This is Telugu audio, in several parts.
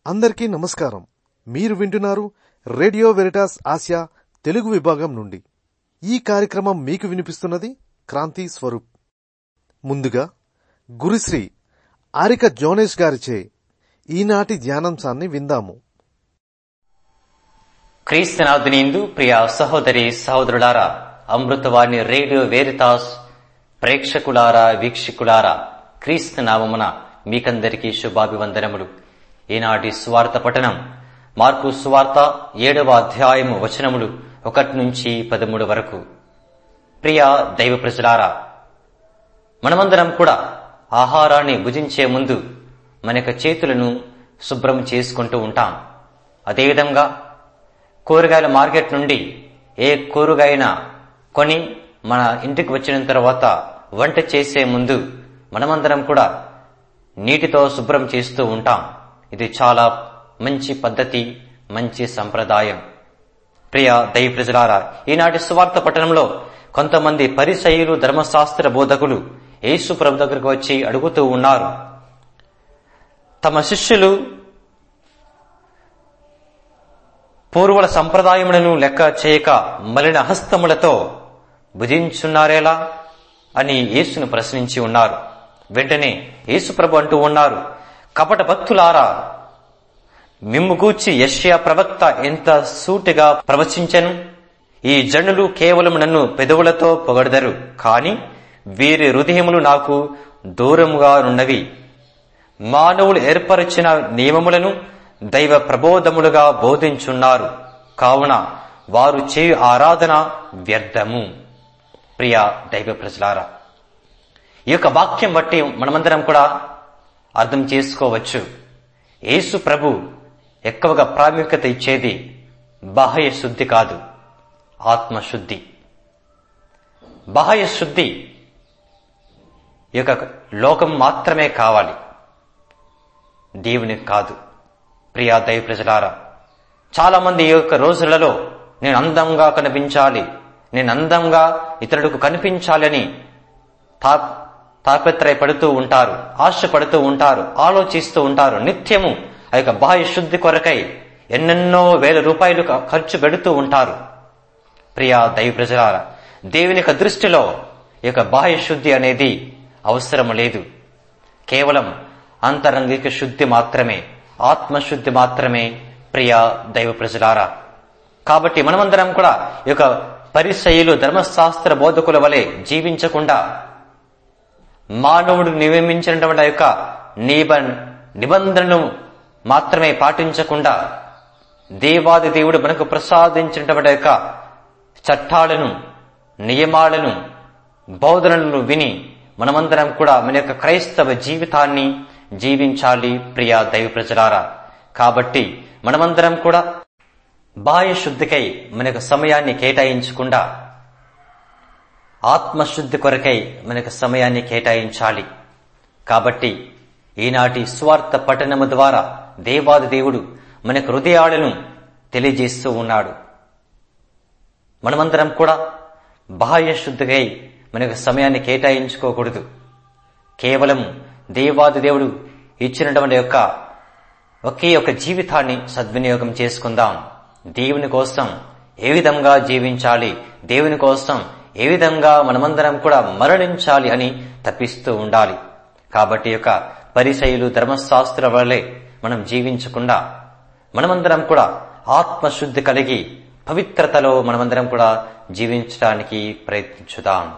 అందరికీ నమస్కారం మీరు వింటున్నారు రేడియో వెరిటాస్ ఆసియా తెలుగు విభాగం నుండి ఈ కార్యక్రమం మీకు వినిపిస్తున్నది క్రాంతి స్వరూప్ ముందుగా గురుశ్రీ ఆరిక జోనేష్ గారిచే ఈనాటి ధ్యానాంశాన్ని విందాము క్రీస్తునాథునిందు ప్రియ సహోదరి సహోదరులారా అమృతవాణి రేడియో వేరితాస్ ప్రేక్షకులారా వీక్షకులారా క్రీస్తు నామమున మీకందరికీ శుభాభివందనములు ఈనాటి స్వార్థ పఠనం మార్కు సువార్త ఏడవ అధ్యాయము వచనములు ఒకటి నుంచి పదమూడు వరకు ప్రియ దైవ ప్రజలారా మనమందరం కూడా ఆహారాన్ని భుజించే ముందు మన యొక్క చేతులను శుభ్రం చేసుకుంటూ ఉంటాం అదేవిధంగా కూరగాయల మార్కెట్ నుండి ఏ కూరగాయన కొని మన ఇంటికి వచ్చిన తర్వాత వంట చేసే ముందు మనమందరం కూడా నీటితో శుభ్రం చేస్తూ ఉంటాం ఇది చాలా మంచి పద్ధతి మంచి సంప్రదాయం ప్రియ దయ ప్రజలారా ఈనాటి సువార్త పట్టణంలో కొంతమంది పరిసయులు ధర్మశాస్త్ర బోధకులు యేసు ప్రభు దగ్గరకు వచ్చి అడుగుతూ ఉన్నారు తమ శిష్యులు పూర్వుల సంప్రదాయములను లెక్క చేయక మలిన హస్తములతో భుజించున్నారేలా అని యేసును ప్రశ్నించి ఉన్నారు వెంటనే యేసు ప్రభు అంటూ ఉన్నారు కపట భక్తులారా మిమ్ము గూర్చి యష్యా ప్రవక్త ఎంత సూటిగా ప్రవచించను ఈ జనులు కేవలం నన్ను పెదవులతో పొగడదరు కాని వీరి హృదయములు నాకు దూరముగా నున్నవి మానవులు ఏర్పరిచిన నియమములను దైవ ప్రబోధములుగా బోధించున్నారు కావున వారు చేయు ఆరాధన వ్యర్థము ప్రియ దైవ ప్రజలారా ఈ యొక్క వాక్యం బట్టి మనమందరం కూడా అర్థం చేసుకోవచ్చు యేసు ప్రభు ఎక్కువగా ప్రాముఖ్యత ఇచ్చేది బాహ్య శుద్ధి కాదు ఆత్మశుద్ధి బాహ్య శుద్ధి ఈ యొక్క లోకం మాత్రమే కావాలి దేవునికి కాదు ప్రియా దైవ ప్రజలారా చాలా మంది ఈ యొక్క రోజులలో నేను అందంగా కనిపించాలి నేను అందంగా ఇతరులకు కనిపించాలని తా తాపత్రయపడుతూ ఉంటారు ఆశపడుతూ ఉంటారు ఆలోచిస్తూ ఉంటారు నిత్యము ఆ యొక్క బాహ్య శుద్ధి కొరకై ఎన్నెన్నో వేల రూపాయలు ఖర్చు పెడుతూ ఉంటారు ప్రియా దైవ ప్రజలారా దేవుని యొక్క దృష్టిలో ఈ యొక్క బాహ్య శుద్ధి అనేది అవసరం లేదు కేవలం అంతరంగిక శుద్ధి మాత్రమే ఆత్మశుద్ధి మాత్రమే ప్రియా దైవ ప్రజలారా కాబట్టి మనమందరం కూడా ఈ యొక్క పరిశైలు ధర్మశాస్త్ర బోధకుల వలె జీవించకుండా మానవుడు నియమించినటువంటి యొక్క నిబ నిబంధనలు మాత్రమే పాటించకుండా దేవాది దేవుడు మనకు ప్రసాదించినటువంటి యొక్క చట్టాలను నియమాలను బోధనలను విని మనమందరం కూడా మన యొక్క క్రైస్తవ జీవితాన్ని జీవించాలి ప్రియా దైవ ప్రజలారా కాబట్టి మనమందరం కూడా బాహ్య శుద్ధికై మన యొక్క సమయాన్ని కేటాయించకుండా ఆత్మశుద్ధి కొరకై మనకు సమయాన్ని కేటాయించాలి కాబట్టి ఈనాటి స్వార్థ పఠనము ద్వారా దేవాది దేవుడు మనకు హృదయాలను తెలియజేస్తూ ఉన్నాడు మనమందరం కూడా బాహ్య శుద్ధికై మనకు సమయాన్ని కేటాయించుకోకూడదు కేవలం దేవాది దేవుడు ఇచ్చినటువంటి యొక్క ఒకే ఒక జీవితాన్ని సద్వినియోగం చేసుకుందాం దేవుని కోసం ఏ విధంగా జీవించాలి దేవుని కోసం ఏ విధంగా మనమందరం కూడా మరణించాలి అని తప్పిస్తూ ఉండాలి కాబట్టి యొక్క పరిశైలు ధర్మశాస్త్ర వల్లే మనం జీవించకుండా మనమందరం కూడా ఆత్మశుద్ధి కలిగి పవిత్రతలో మనమందరం కూడా జీవించడానికి ప్రయత్నించుదాం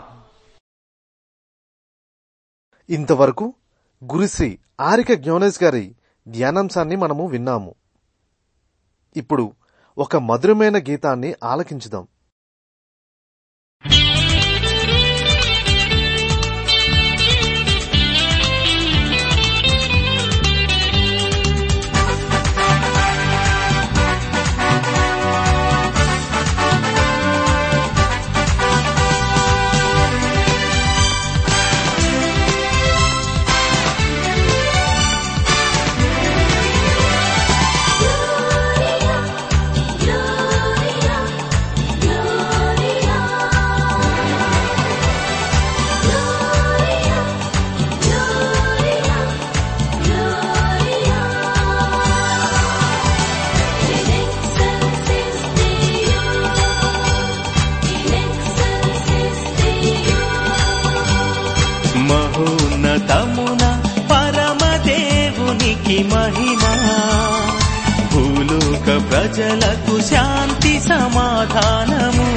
ఇంతవరకు గురుశ్రీ ఆరిక జ్ఞానేష్ గారి ధ్యానాంశాన్ని మనము విన్నాము ఇప్పుడు ఒక మధురమైన గీతాన్ని ఆలకించుదాం Gloria, Gloria, మహిమా భూలోక ప్రజలకు శాంతి సమాధానము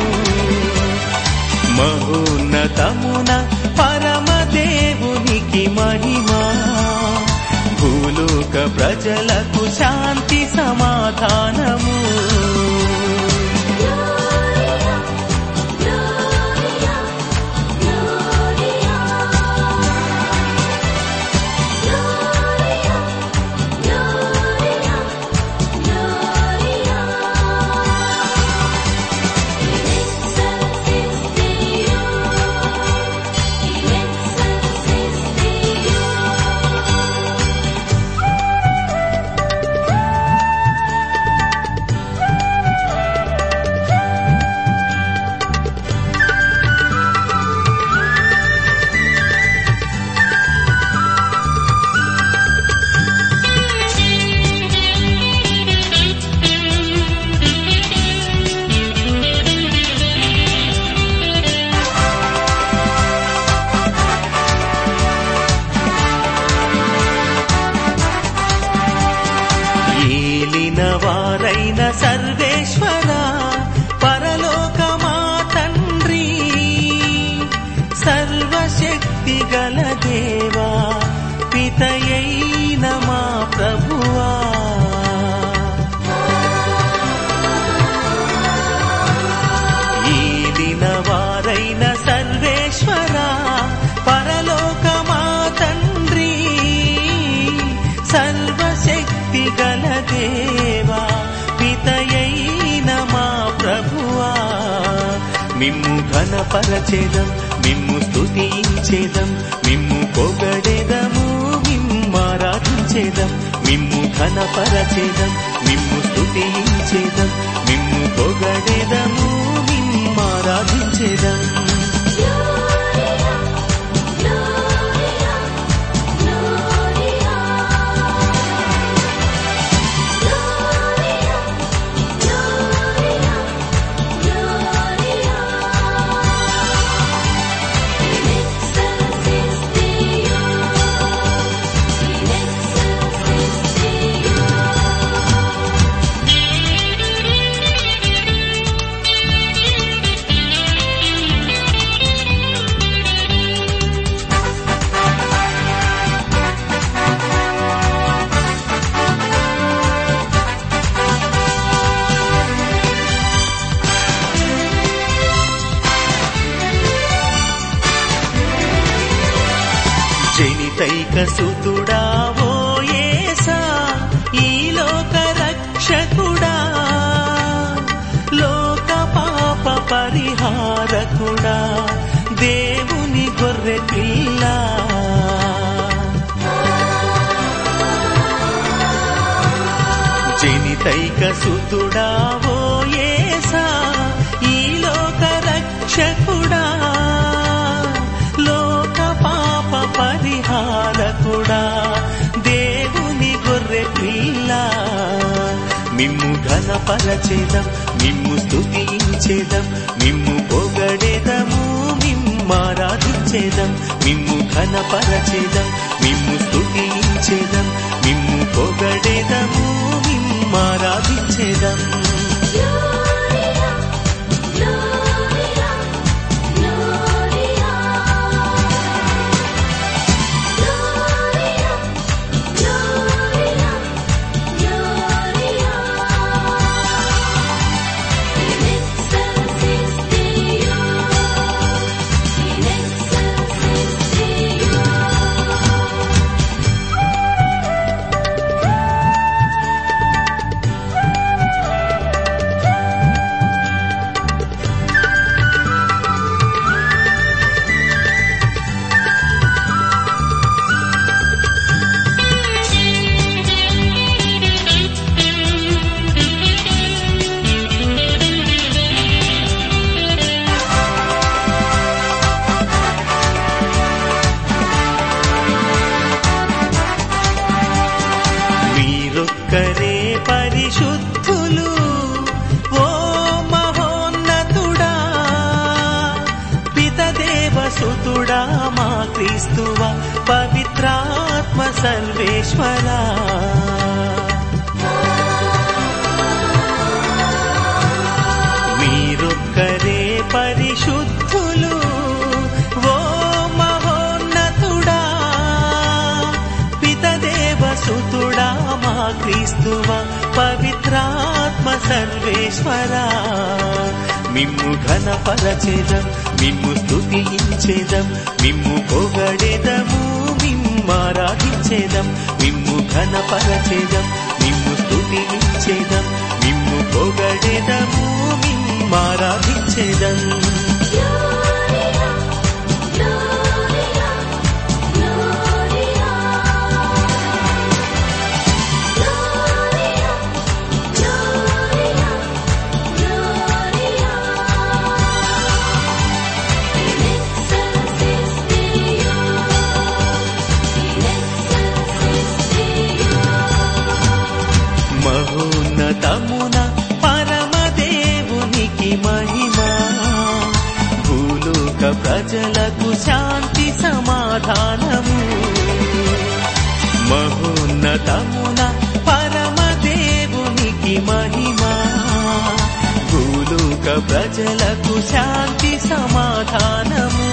మహోన్నతమున పరమదేవునికి మహిమా భూలోక ప్రజలకు శాంతి సమాధానము ఏలిన వారైన సర్వేశ్వర పరలోకమా తండ్రి సర్వశక్తి గల దేవా పితయైన మా ప్రభువా ఏలిన వారైన సర్వేశ్వర పరలోకమా తండ్రి సర్వశక్తి గల దేవా పితయైన మా ప్రభువా మిమ్ము ఘనపరచేదం మిమ్ము స్తుతించేదం మిమ్ము పొగడేదము మిమ్మారాధించేదం మిమ్ము ఘనపరచేదం మిమ్ము స్తుతించేదం మిమ్ము పొగడేదము మిమ్మారాధించేదం జనితైక సుతుడా ఓ యేసా ఈ లోక రక్షకుడా లోక పాప పరిహారకుడా దేవుని గొర్రె పిల్ల జనితైక సుతుడా ఓ యేసా ఈ లోక రక్షకుడా లోక పాప పరిహారకుడా దేవుని గొర్రె పిల్ల మిమ్ము ఘనపరచేదం మిమ్ము స్తుతించేదం మిమ్ము పొగడేదము మిమ్మారాధించేదం మిమ్ము ఘనపరచేదం మిమ్ము స్తుతించేదం మిమ్ము పొగడేదము మిమ్మారాధించేదం మీరొక్కరే పరిశుద్ధులు ఓ మహోన్నతుడా పితదేవసుతుడా మా క్రీస్తువ పవిత్రాత్మ సర్వేశ్వరా క్రీస్తువ పవిత్రాత్మ సర్వేశ్వరా మిమ్ము ఘనపరచెదం మిమ్ము స్తుతించెదం మిమ్ము పొగడెదము మిమ్మారాధించెదం మిమ్ము ఘనపరచెదం మిమ్ము స్తుతించెదం మిమ్ము పొగడెదము మిమ్మారాధించెదం మహోన్నతమున పరమదేవునికి మహిమా భూలోక ప్రజలకు శాంతి సమాధానము మహోన్నతమున పరమదేవునికి మహిమా భూలోక ప్రజలకు శాంతి సమాధానము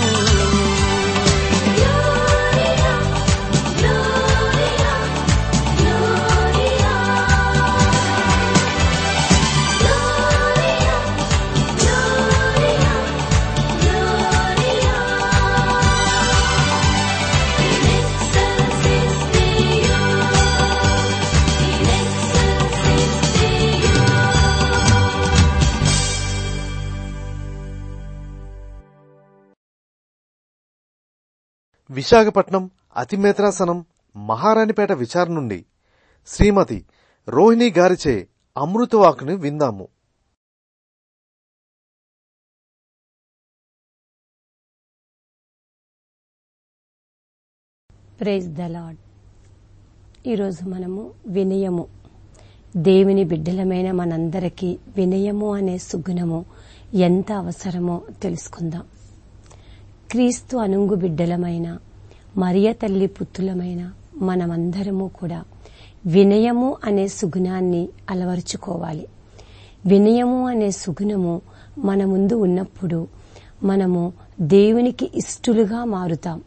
విశాఖపట్నం అతిమేత్రాసనం మహారాణిపేట విచారణ నుండి శ్రీమతి రోహిణి గారిచే అమృతవాకుని విందాము ప్రైజ్ ద లాడ్ ఈరోజు మనము వినయము దేవుని బిడ్డలమైన మనందరికీ వినయము అనే సుగుణము ఎంత అవసరమో తెలుసుకుందాం క్రీస్తు అనుంగు బిడ్డలమైన మరియ తల్లి పుత్రులమైన మనమందరము కూడా వినయము అనే సుగుణాన్ని అలవరుచుకోవాలి వినయము అనే సుగుణము మన ముందు ఉన్నప్పుడు మనము దేవునికి ఇష్టలుగా మారుతాం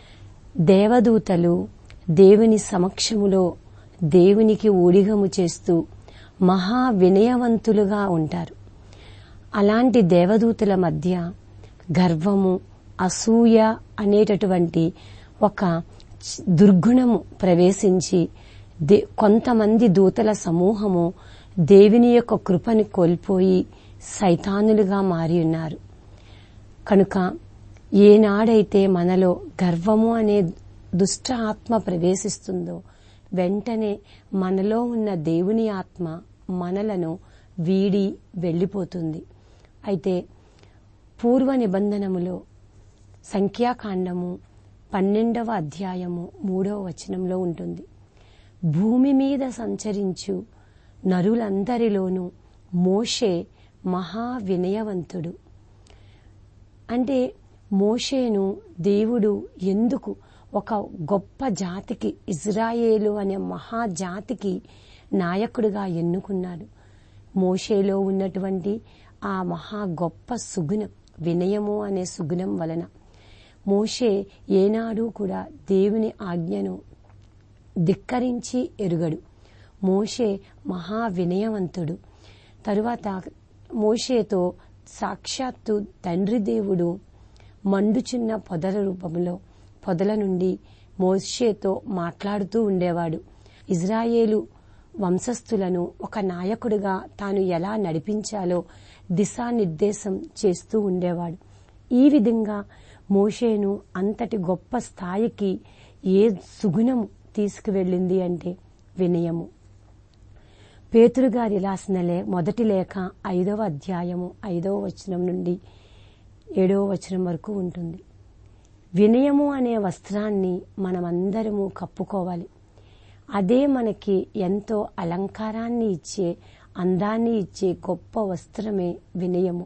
దేవదూతలు దేవుని సమక్షములో దేవునికి ఊడిగము చేస్తూ మహా వినయవంతులుగా ఉంటారు అలాంటి దేవదూతల మధ్య గర్వము అసూయ అనేటటువంటి ఒక చ్- దుర్గుణము ప్రవేశించి దే- కొంతమంది దూతల సమూహము దేవుని యొక్క కృపని కోల్పోయి సైతానులుగా మారి ఉన్నారు కనుక ఏనాడైతే మనలో గర్వము అనే దుష్ట ఆత్మ ప్రవేశిస్తుందో వెంటనే మనలో ఉన్న దేవుని ఆత్మ మనలను వీడి వెళ్ళిపోతుంది అయితే పూర్వ నిబంధనములో సంఖ్యాకాండము పన్నెండవ అధ్యాయము మూడవ వచనంలో ఉంటుంది భూమి మీద సంచరించు నరులందరిలోనూ మోషే మహా వినయవంతుడు అంటే మోషేను దేవుడు ఎందుకు ఒక గొప్ప జాతికి ఇజ్రాయేలు అనే మహాజాతికి నాయకుడిగా ఎన్నుకున్నాడు మోషేలో ఉన్నటువంటి ఆ మహా గొప్ప సుగుణం వినయము అనే సుగుణం వలన మోషే ఏనాడు కూడా దేవుని ఆజ్ఞను ధిక్కరించి ఎరుగడు మోషే మహా వినయవంతుడు తరువాత మోషేతో సాక్షాత్తు తండ్రి దేవుడు మండుచున్న పొదల రూపంలో పొదల నుండి మోషేతో మాట్లాడుతూ ఉండేవాడు ఇజ్రాయేలు వంశస్థులను ఒక నాయకుడిగా తాను ఎలా నడిపించాలో దిశానిర్దేశం చేస్తూ ఉండేవాడు ఈ విధంగా మోషేను అంతటి గొప్ప స్థాయికి ఏ సుగుణము తీసుకువెళ్ళింది అంటే వినయము పేతురు గారి రాసిన లే మొదటి లేఖ ఐదవ అధ్యాయము ఐదవ వచనం నుండి ఏడవ వచనం వరకు ఉంటుంది వినయము అనే వస్త్రాన్ని మనమందరము కప్పుకోవాలి అదే మనకి ఎంతో అలంకారాన్ని ఇచ్చే అందాన్ని ఇచ్చే గొప్ప వస్త్రమే వినయము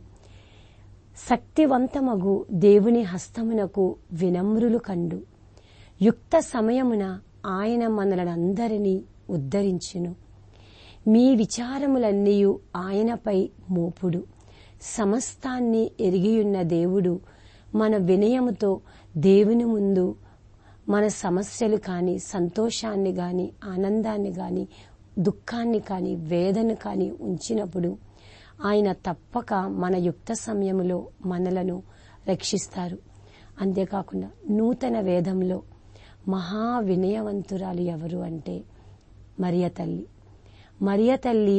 శక్తివంతమగు దేవుని హస్తమునకు వినమ్రులు కండు యుక్త సమయమున ఆయన మనలనందరినీ ఉద్ధరించును మీ విచారములన్నీ ఆయనపై మోపుడు సమస్తాన్ని ఎరిగియున్న దేవుడు మన వినయముతో దేవుని ముందు మన సమస్యలు కాని సంతోషాన్ని గాని ఆనందాన్ని గాని దుఃఖాన్ని కానీ వేదన కానీ ఉంచినప్పుడు ఆయన తప్పక మన యుక్త సమయంలో మనలను రక్షిస్తారు అంతేకాకుండా నూతన వేదంలో మహా వినయవంతురాలు ఎవరు అంటే మరియ తల్లి మరియ తల్లి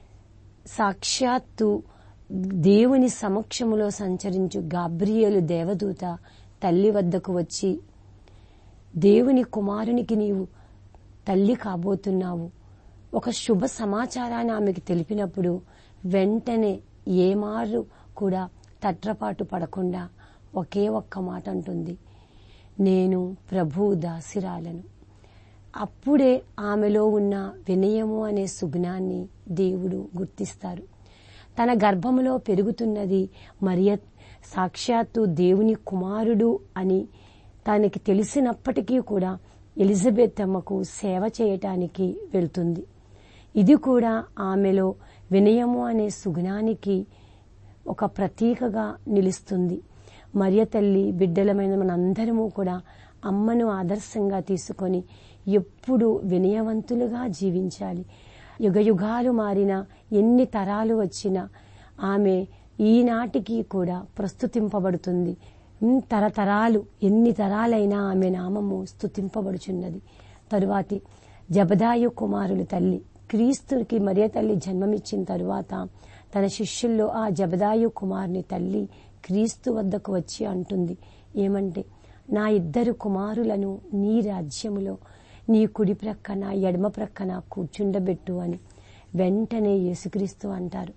సాక్షాత్తు దేవుని సమక్షములో సంచరించు గాబ్రియేలు దేవదూత తల్లి వద్దకు వచ్చి దేవుని కుమారునికి నీవు తల్లి కాబోతున్నావు ఒక శుభ సమాచారాన్ని ఆమెకు తెలిపినప్పుడు వెంటనే ఏమారు కూడా తట్రపాటు పడకుండా ఒకే ఒక్క మాట అంటుంది నేను ప్రభు దాసిరాలను అప్పుడే ఆమెలో ఉన్న వినయము అనే సుగుణాన్ని దేవుడు గుర్తిస్తారు తన గర్భములో పెరుగుతున్నది మరియ సాక్షాత్తు దేవుని కుమారుడు అని తనకి తెలిసినప్పటికీ కూడా ఎలిజబెత్ అమ్మకు సేవ చేయటానికి వెళ్తుంది ఇది కూడా ఆమెలో వినయము అనే సుగుణానికి ఒక ప్రతీకగా నిలుస్తుంది మరియ తల్లి బిడ్డలమైన మనందరము కూడా అమ్మను ఆదర్శంగా తీసుకొని ఎప్పుడు వినయవంతులుగా జీవించాలి యుగ యుగాలు మారిన ఎన్ని తరాలు వచ్చినా ఆమె ఈనాటికి కూడా ప్రస్తుతింపబడుతుంది ఉమ్, తరతరాలు ఎన్ని తరాలైనా ఆమె నామము స్తుతింపబడుచున్నది తరువాతి జబదాయు కుమారులు తల్లి క్రీస్తుకి మరియ తల్లి జన్మమిచ్చిన తరువాత తన శిష్యుల్లో ఆ జబదాయు కుమారుని తల్లి క్రీస్తు వద్దకు వచ్చి అంటుంది ఏమంటే నా ఇద్దరు కుమారులను నీ రాజ్యములో నీ కుడి ప్రక్కన ఎడమ ప్రక్కన కూర్చుండబెట్టు అని వెంటనే యేసుక్రీస్తు అంటారు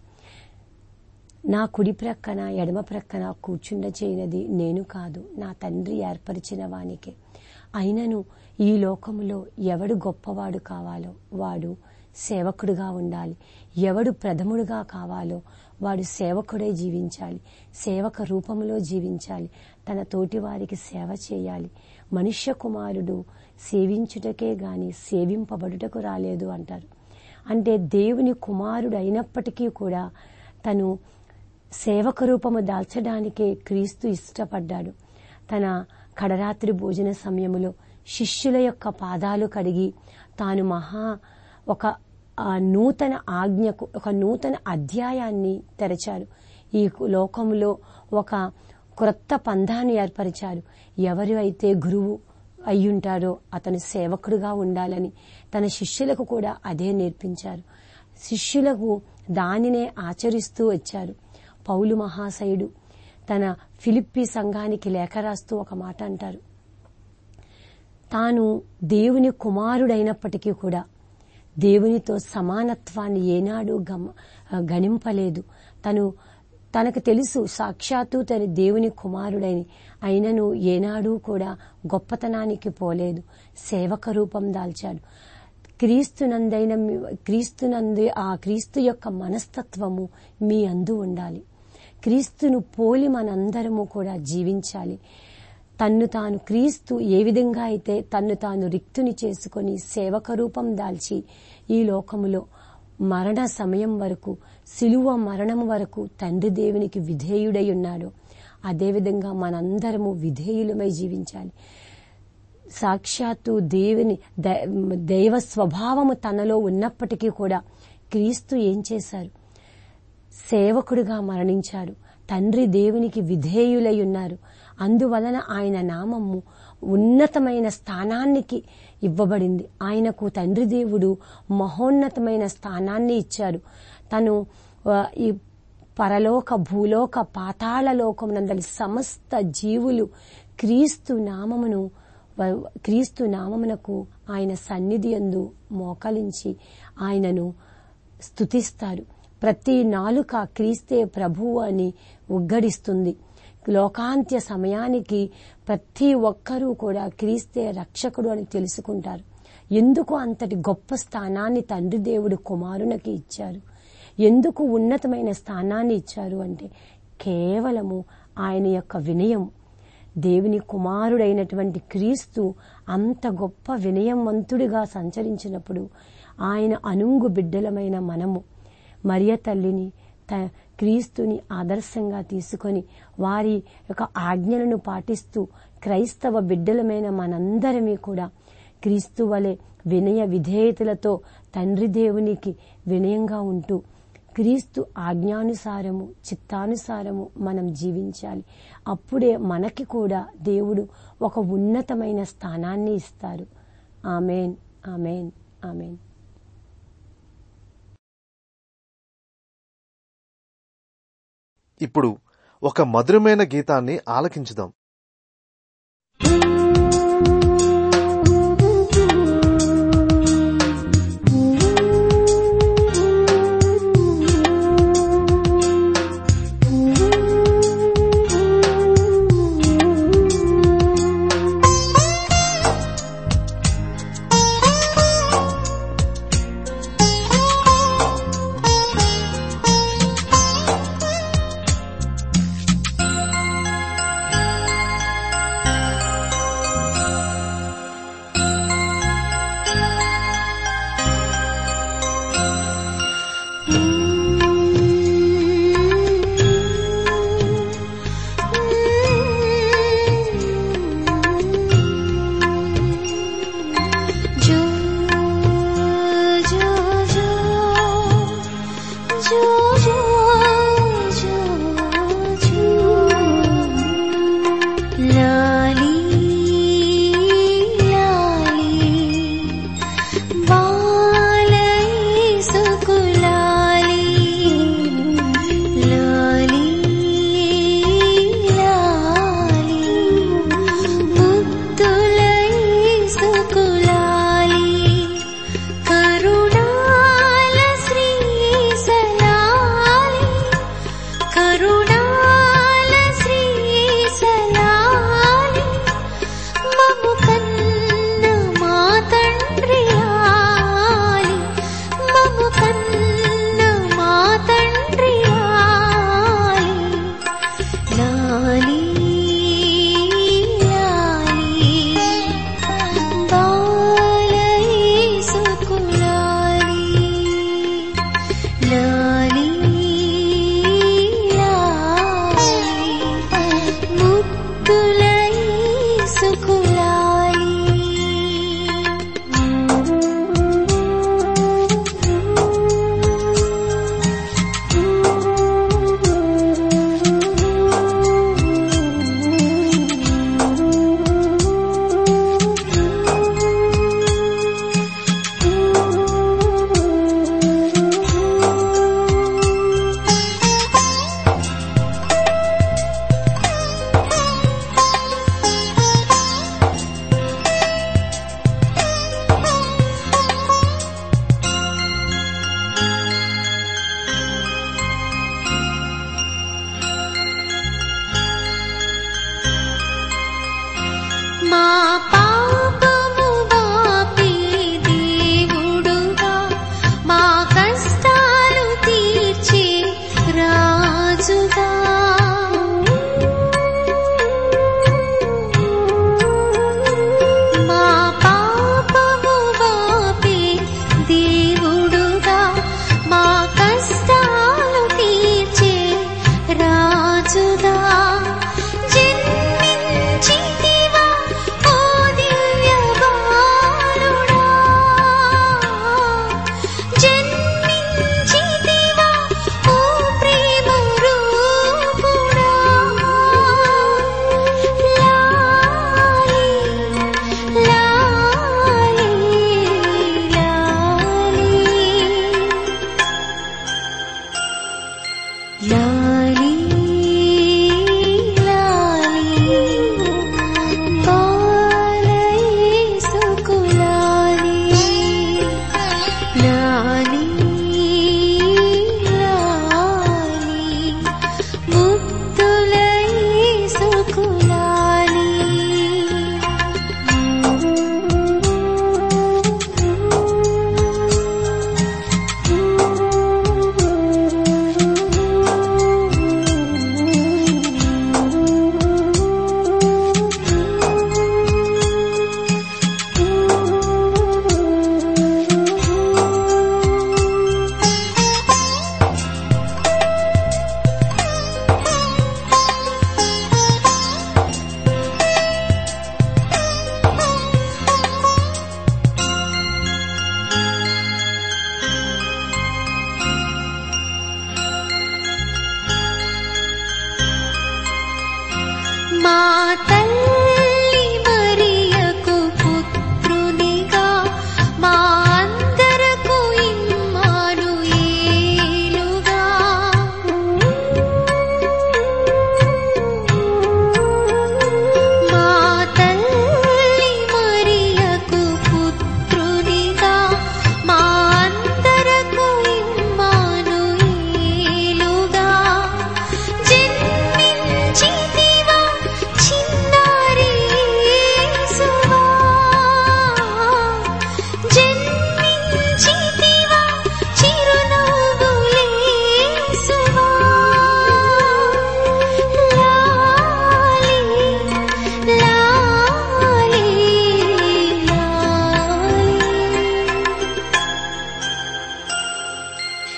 నా కుడి ప్రక్కన ఎడమ ప్రక్కన కూర్చుండ చేయనది నేను కాదు నా తండ్రి ఏర్పరిచిన వానికే అయినను ఈ లోకములో ఎవడు గొప్పవాడు కావాలో వాడు సేవకుడుగా ఉండాలి ఎవడు ప్రథముడుగా కావాలో వాడు సేవకుడై జీవించాలి సేవక రూపంలో జీవించాలి తన తోటి వారికి సేవ చేయాలి మనుష్య కుమారుడు సేవించుటకే గాని సేవింపబడుటకు రాలేదు అంటారు అంటే దేవుని కుమారుడు అయినప్పటికీ కూడా తను సేవక రూపము దాల్చడానికే క్రీస్తు ఇష్టపడ్డాడు తన కడరాత్రి భోజన సమయములో శిష్యుల యొక్క పాదాలు కడిగి తాను మహా ఒక ఆ, నూతన ఆజ్ఞకు ఒక నూతన అధ్యాయాన్ని తెరచారు ఈ లోకంలో ఒక క్రొత్త పంధాన్ని ఏర్పరిచారు ఎవరు అయితే గురువు అయ్యుంటారో అతను సేవకుడుగా ఉండాలని తన శిష్యులకు కూడా అదే నేర్పించారు శిష్యులకు దానినే ఆచరిస్తూ వచ్చారు పౌలు మహాశయుడు తన ఫిలిప్పి సంఘానికి లేఖ రాస్తూ ఒక మాట అంటారు తాను దేవుని కుమారుడైనప్పటికీ కూడా దేవునితో సమానత్వాన్ని ఏనాడు గమ గణింపలేదు తను తనకు తెలుసు సాక్షాత్తు తన దేవుని కుమారుడని అయినను ఏనాడు కూడా గొప్పతనానికి పోలేదు సేవక రూపం దాల్చాడు క్రీస్తునందైన మీ- క్రీస్తునందు ఆ క్రీస్తు యొక్క మనస్తత్వము మీ అందు ఉండాలి క్రీస్తును పోలి మనందరము కూడా జీవించాలి తన్ను తాను క్రీస్తు ఏ విధంగా అయితే తన్ను తాను రిక్తుని చేసుకొని సేవక రూపం దాల్చి ఈ లోకములో మరణ సమయం వరకు సిలువ మరణం వరకు తండ్రి దేవునికి విధేయుడై ఉన్నాడో అదేవిధంగా మనందరము విధేయులమై జీవించాలి సాక్షాత్తు దేవుని ద- దైవ స్వభావము తనలో ఉన్నప్పటికీ కూడా క్రీస్తు ఏం చేశారు సేవకుడిగా మరణించాడు తండ్రి దేవునికి విధేయులై ఉన్నారు అందువలన ఆయన నామము ఉన్నతమైన స్థానానికి ఇవ్వబడింది ఆయనకు తండ్రి దేవుడు మహోన్నతమైన స్థానాన్ని ఇచ్చారు తను ఆ, ఈ పరలోక భూలోక పాతాళ లోకమునందలి సమస్త జీవులు క్రీస్తు నామమును వ- క్రీస్తు నామమునకు ఆయన సన్నిధి యందు మోకలించి ఆయనను స్తుతిస్తారు ప్రతి నాలుక క్రీస్తే ప్రభువు అని ఉగ్గడిస్తుంది లోకాంత్య సమయానికి ప్రతి ఒక్కరూ కూడా క్రీస్తే రక్షకుడు అని తెలుసుకుంటారు ఎందుకు అంతటి గొప్ప స్థానాన్ని తండ్రి దేవుడు కుమారునికి ఇచ్చారు ఎందుకు ఉన్నతమైన స్థానాన్ని ఇచ్చారు అంటే కేవలము ఆయన యొక్క వినయం దేవుని కుమారుడైనటువంటి క్రీస్తు అంత గొప్ప వినయవంతుడిగా సంచరించినప్పుడు ఆయన అనుంగు బిడ్డలమైన మనము మరియ తల్లిని త క్రీస్తుని ఆదర్శంగా తీసుకొని వారి యొక్క ఆజ్ఞలను పాటిస్తూ క్రైస్తవ బిడ్డలమైన మనందరమీ కూడా క్రీస్తు వలె వినయ విధేయతలతో తండ్రి దేవునికి వినయంగా ఉంటూ క్రీస్తు ఆజ్ఞానుసారము చిత్తానుసారము మనం జీవించాలి అప్పుడే మనకి కూడా దేవుడు ఒక ఉన్నతమైన స్థానాన్ని ఇస్తారు ఆమెన్ ఆమెన్ ఆమెన్ ఇప్పుడు ఒక మధురమైన గీతాన్ని ఆలకించుదాం जो जो जो जो जो जो जो लाली लाली बालई सुकुलाली लाली लाली ముద్దులై సుకులాలి కరుణాల శ్రీ సలాలి కరుణాల శ్రీ సలాలి మము కన్న మా తండ్రి ఆలి మము కన్న మా తండ్రి ఆలి లాలి లాలి బాలై సుకులాలి లాలి లాలి ముద్దులై సుకులాలి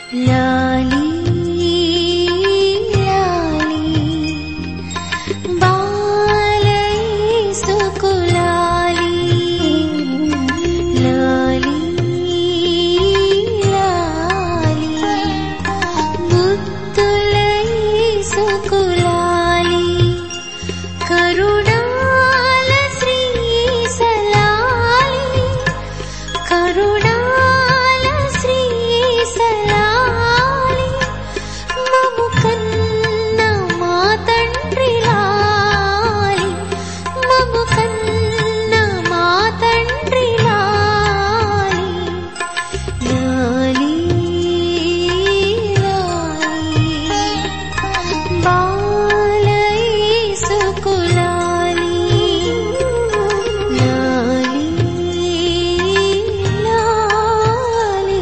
లాలి లాలి బాలయేసుకులాలి లాలి లాలి ముద్దులయేసుకులాలి కరుణాల శ్రీ సలాలి కరుణాల శ్రీ సలాలి మము కన్న మా తండ్రి లాలి మము కన్న మా తండ్రి లాలి లాలి లాలి బాలయేసుకులాలి లాలి లాలి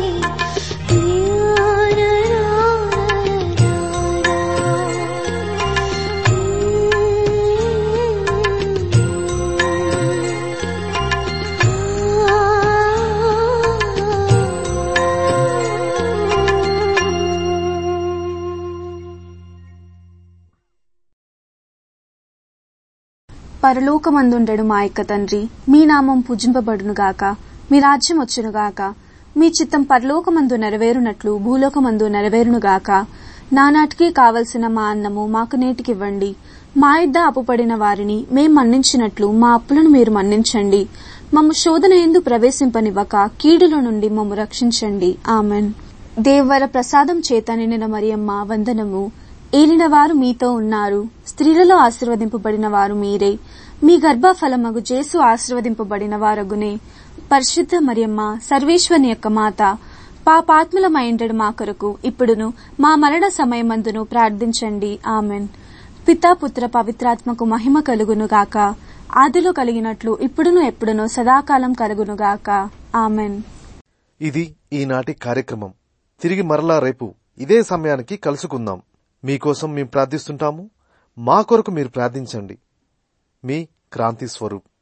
పరలోకమందుండెడు మా యొక్క తండ్రి మీ నామం పూజింపబడునుగాక మీ రాజ్యం వచ్చునుగాక మీ చిత్తం పరలోకమందు నెరవేరునట్లు భూలోకమందు నెరవేరునుగాక నానాటికి కావలసిన మా అన్నము మాకు నేటికివ్వండి మా ఇద్ద అప్పుపడిన వారిని మేం మన్నించినట్లు మా అప్పులను మీరు మన్నించండి మమ్ము శోధన ఎందు ప్రవేశింపనివ్వక కీడుల నుండి మమ్ము రక్షించండి ఆమెన్ దేవర ప్రసాదం చేత నిండిన మరియమ్మ వందనము ఏలిన వారు మీతో ఉన్నారు స్త్రీలలో ఆశీర్వదింపబడిన వారు మీరే మీ గర్భఫలమగు జేసు ఆశీర్వదింపబడిన వారగునే పరిశుద్ధ మరియమ్మ సర్వేశ్వరుని యొక్క మాత పాపాత్ములమైండడు మా కొరకు ఇప్పుడును మా మరణ సమయమందును ప్రార్థించండి ఆమెన్ పితా పుత్ర పవిత్రాత్మకు మహిమ కలుగును గాక ఆదిలో కలిగినట్లు ఇప్పుడును ఎప్పుడును సదాకాలం కలుగును గాక ఆమెన్ ఇది ఈనాటి కార్యక్రమం తిరిగి మరలా రేపు ఇదే సమయానికి కలుసుకుందాం మీకోసం మేము ప్రార్థిస్తుంటాము మా కొరకు మీరు ప్రార్థించండి మీ క్రాంతి స్వరూప్